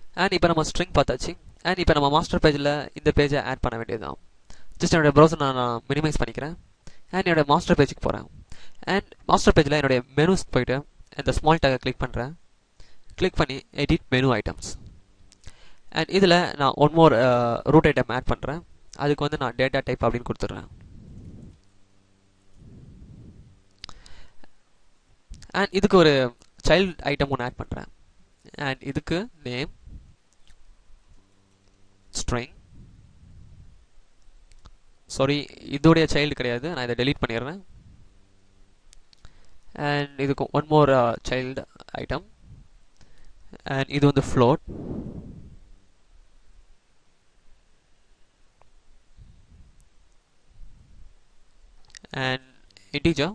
and இப்போ நம்ம string பார்த்தாச்சு அண்ட் இப்போ நம்ம மாஸ்டர் பேஜில் இந்த பேஜை ஆட் பண்ண வேண்டியதுதான் ஜஸ்ட் என்னோடய ப்ரௌசர் நான் நான் மினிமைஸ் பண்ணிக்கிறேன் அண்ட் என்னோடய மாஸ்டர் பேஜுக்கு போகிறேன் அண்ட் மாஸ்டர் பேஜில் என்னுடைய மெனுஸ் போயிட்டு இந்த ஸ்மால் டேக்கை கிளிக் பண்ணுறேன் கிளிக் பண்ணி எடிட் மெனு ஐட்டம்ஸ் அண்ட் இதில் நான் one more root item add பண்ணுறேன் அதுக்கு வந்து நான் டேட்டா டைப் அப்படின்னு கொடுத்துட்றேன் அண்ட் இதுக்கு ஒரு சைல்டு ஐட்டம் ஒன்று ஆட் பண்ணுறேன் அண்ட் இதுக்கு நேம் ஸ்ட்ரிங் சாரி இதோடைய சைல்டு கிடையாது நான் இதை டெலீட் பண்ணிடுறேன் அண்ட் இதுக்கு one more child item and இது வந்து float and integer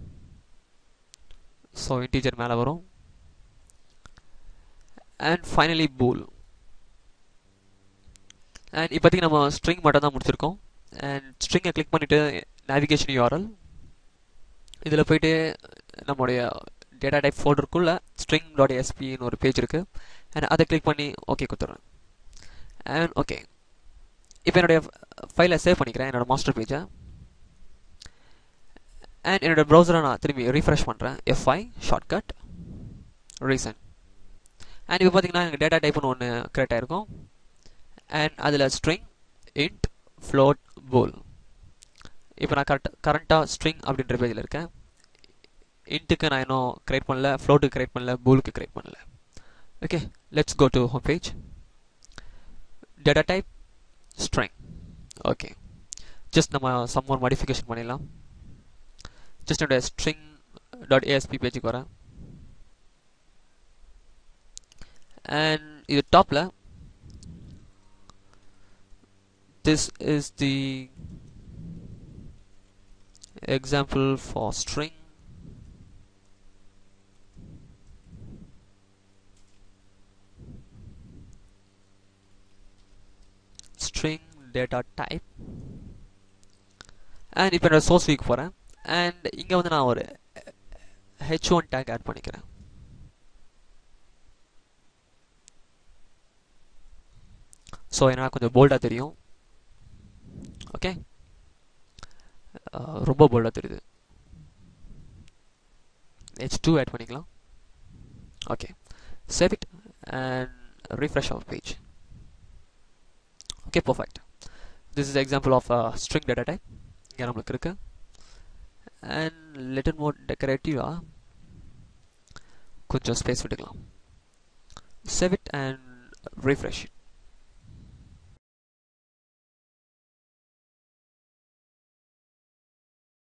so integer மேலே வரும் அண்ட் ஃபைனலி பூல் அண்ட் இப்போதைக்கு நம்ம ஸ்ட்ரிங் மட்டும் தான் முடிச்சிருக்கோம் அண்ட் ஸ்ட்ரிங்கை கிளிக் பண்ணிவிட்டு நேவிகேஷன் யூஆர்எல் இதில் போயிட்டு நம்மளுடைய டேட்டா டைப் ஃபோல்டருக்குள்ளே ஸ்ட்ரிங் டாட் எஸ்பின்னு ஒரு பேஜ் இருக்குது அண்ட் அதை கிளிக் பண்ணி ஓகே கொடுத்துட்றேன் அண்ட் ஓகே இப்போ என்னுடைய ஃபைலை சேவ் பண்ணிக்கிறேன் என்னோடய மாஸ்டர் பேஜை அண்ட் என்னோடய ப்ரௌசரை நான் திரும்பி ரீஃப்ரெஷ் பண்ணுறேன் எஃப்ஐ ஷார்ட்கட் ரீசன் அண்ட் இப்போ பார்த்தீங்கன்னா எனக்கு டேட்டா டைப்னு ஒன்று க்ரியேட் ஆகிருக்கும் அண்ட் அதில் ஸ்ட்ரிங் இன்ட் ஃப்ளோட் போல் இப்போ நான் கரெக்ட் கரண்ட்டாக ஸ்ட்ரிங் அப்படின்ற பேஜில் இருக்கேன் இன்ட்டுக்கு நான் இன்னும் க்ரியேட் பண்ணல ஃப்ளோட்டுக்கு க்ரியேட் பண்ணல பூலுக்கு க்ரியேட் பண்ணல okay let's go to home page data type string okay just நம்ம சம் ஒரு மாடிஃபிகேஷன் பண்ணிடலாம் ஜஸ்ட் என்னோட ஸ்ட்ரிங் டாட் ஏஎஸ்பி பேஜுக்கு வரேன் அண்ட் இது டாப்பில் this is the example for string string data type and இப்போ என்னோட சோர்ஸ் வீக் போகிறேன் அண்ட் இங்கே வந்து நான் ஒரு ஹெச் ஒன் டேக் ஆட் பண்ணிக்கிறேன் ஸோ என்னால் கொஞ்சம் போல்டாக தெரியும் ஓகே ரொம்ப போல்டாக தெரியுது ஹெச் டூ ஆட் பண்ணிக்கலாம் okay save it and refresh our page okay perfect this is example of string data type இங்கே நம்மளுக்கு இருக்கு அண்ட் லிட்டில் மோர் டெக்கரேட்டிவாக கொஞ்சம் ஸ்பேஸ் விட்டுக்கலாம் save it and refresh it